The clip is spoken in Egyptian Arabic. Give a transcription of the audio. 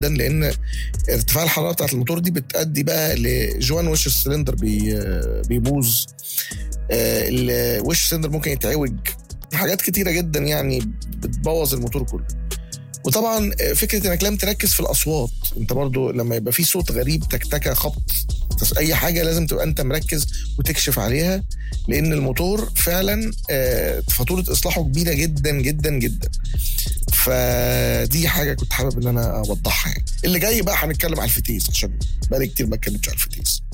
لان ارتفاع الحراره بتاعت الموتور دي بتؤدي بقى لجوان وش السلندر بي بيبوظ آه، ال- وش السلندر ممكن يتعوج حاجات كتيره جدا يعني بتبوظ الموتور كله وطبعا فكره انك لازم تركز في الاصوات انت برضو لما يبقى في صوت غريب تكتكه خبط تس- اي حاجه لازم تبقى انت مركز وتكشف عليها لان الموتور فعلا آه، فاتوره اصلاحه كبيره جدا جدا جدا فدي حاجه كنت حابب ان انا اوضحها يعني اللي جاي بقى هنتكلم على الفتيس عشان بقالي كتير ما اتكلمتش على الفتيس